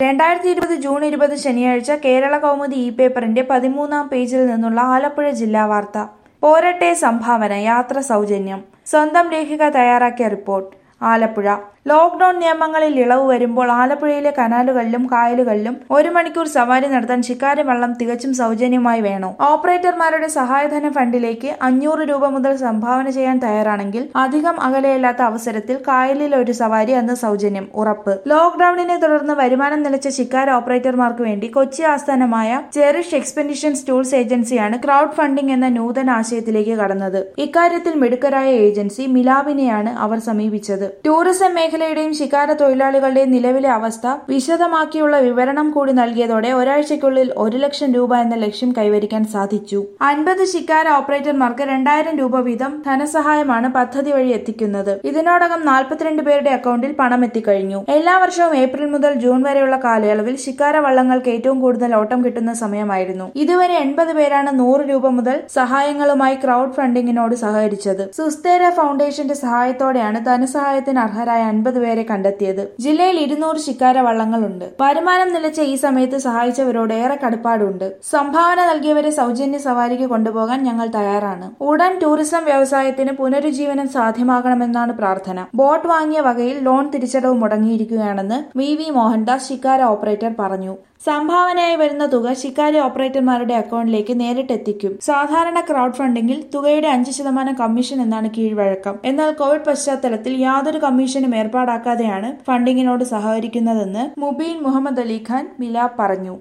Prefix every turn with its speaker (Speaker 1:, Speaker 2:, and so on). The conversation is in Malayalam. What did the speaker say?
Speaker 1: രണ്ടായിരത്തി ഇരുപത് ജൂൺ ഇരുപത് ശനിയാഴ്ച കേരള കൗമുദി ഇ പേപ്പറിന്റെ പതിമൂന്നാം പേജിൽ നിന്നുള്ള ആലപ്പുഴ ജില്ലാ വാർത്ത പോരട്ടെ സംഭാവന യാത്ര സൗജന്യം സ്വന്തം ലേഖിക തയ്യാറാക്കിയ റിപ്പോർട്ട് ആലപ്പുഴ ലോക്ഡൌൺ നിയമങ്ങളിൽ ഇളവ് വരുമ്പോൾ ആലപ്പുഴയിലെ കനാലുകളിലും കായലുകളിലും ഒരു മണിക്കൂർ സവാരി നടത്താൻ ശിക്കാരി വള്ളം തികച്ചും സൗജന്യമായി വേണോ ഓപ്പറേറ്റർമാരുടെ സഹായധന ഫണ്ടിലേക്ക് അഞ്ഞൂറ് രൂപ മുതൽ സംഭാവന ചെയ്യാൻ തയ്യാറാണെങ്കിൽ അധികം അകലെയല്ലാത്ത അവസരത്തിൽ കായലിൽ ഒരു സവാരി അന്ന് സൗജന്യം ഉറപ്പ് ലോക്ഡൌണിനെ തുടർന്ന് വരുമാനം നിലച്ച ശിക്കാര ഓപ്പറേറ്റർമാർക്ക് വേണ്ടി കൊച്ചി ആസ്ഥാനമായ ചെറിഷ് എക്സ്പെൻഡിഷൻസ് ടൂൾസ് ഏജൻസിയാണ് ക്രൗഡ് ഫണ്ടിംഗ് എന്ന നൂതന ആശയത്തിലേക്ക് കടന്നത് ഇക്കാര്യത്തിൽ മിടുക്കരായ ഏജൻസി മിലാവിനെയാണ് അവർ സമീപിച്ചത് ടൂറിസം മേഖലയുടെയും ശിക്കാര തൊഴിലാളികളുടെയും നിലവിലെ അവസ്ഥ വിശദമാക്കിയുള്ള വിവരണം കൂടി നൽകിയതോടെ ഒരാഴ്ചയ്ക്കുള്ളിൽ ഒരു ലക്ഷം രൂപ എന്ന ലക്ഷ്യം കൈവരിക്കാൻ സാധിച്ചു അൻപത് ശിക്കാര ഓപ്പറേറ്റർമാർക്ക് രണ്ടായിരം രൂപ വീതം ധനസഹായമാണ് പദ്ധതി വഴി എത്തിക്കുന്നത് ഇതിനോടകം നാൽപ്പത്തിരണ്ട് പേരുടെ അക്കൗണ്ടിൽ പണം എത്തിക്കഴിഞ്ഞു എല്ലാ വർഷവും ഏപ്രിൽ മുതൽ ജൂൺ വരെയുള്ള കാലയളവിൽ ശിക്കാര വള്ളങ്ങൾക്ക് ഏറ്റവും കൂടുതൽ ഓട്ടം കിട്ടുന്ന സമയമായിരുന്നു ഇതുവരെ എൺപത് പേരാണ് നൂറ് രൂപ മുതൽ സഹായങ്ങളുമായി ക്രൗഡ് ഫണ്ടിങ്ങിനോട് സഹകരിച്ചത് സുസ്ഥേര ഫൗണ്ടേഷന്റെ സഹായത്തോടെയാണ് ധനസഹായത്തിന് അർഹരായ അൻപത് പേരെ കണ്ടെത്തിയത് ജില്ലയിൽ ഇരുന്നൂറ് ശിക്കാര വള്ളങ്ങളുണ്ട് വരുമാനം നിലച്ച ഈ സമയത്ത് സഹായിച്ചവരോട് ഏറെ കടപ്പാടുണ്ട് സംഭാവന നൽകിയവരെ സൗജന്യ സവാരിക്ക് കൊണ്ടുപോകാൻ ഞങ്ങൾ തയ്യാറാണ് ഉടൻ ടൂറിസം വ്യവസായത്തിന് പുനരുജ്ജീവനം സാധ്യമാകണമെന്നാണ് പ്രാർത്ഥന ബോട്ട് വാങ്ങിയ വകയിൽ ലോൺ തിരിച്ചടവ് മുടങ്ങിയിരിക്കുകയാണെന്ന് V V Mohandas shikara operator പറഞ്ഞു സംഭാവനയായി വരുന്ന തുക ശിക്കാരി ഓപ്പറേറ്റർമാരുടെ അക്കൗണ്ടിലേക്ക് നേരിട്ട് എത്തിക്കും സാധാരണ ക്രൗഡ് ഫണ്ടിംഗിൽ തുകയുടെ അഞ്ച് ശതമാനം കമ്മീഷൻ എന്നാണ് കീഴ്വഴക്കം എന്നാൽ കോവിഡ് പശ്ചാത്തലത്തിൽ യാതൊരു കമ്മീഷനും ഏർപ്പാടാക്കാതെയാണ് ഫണ്ടിങ്ങിനോട് സഹകരിക്കുന്നതെന്ന് മുബീൻ മുഹമ്മദ് അലി ഖാൻ മിലാബ് പറഞ്ഞു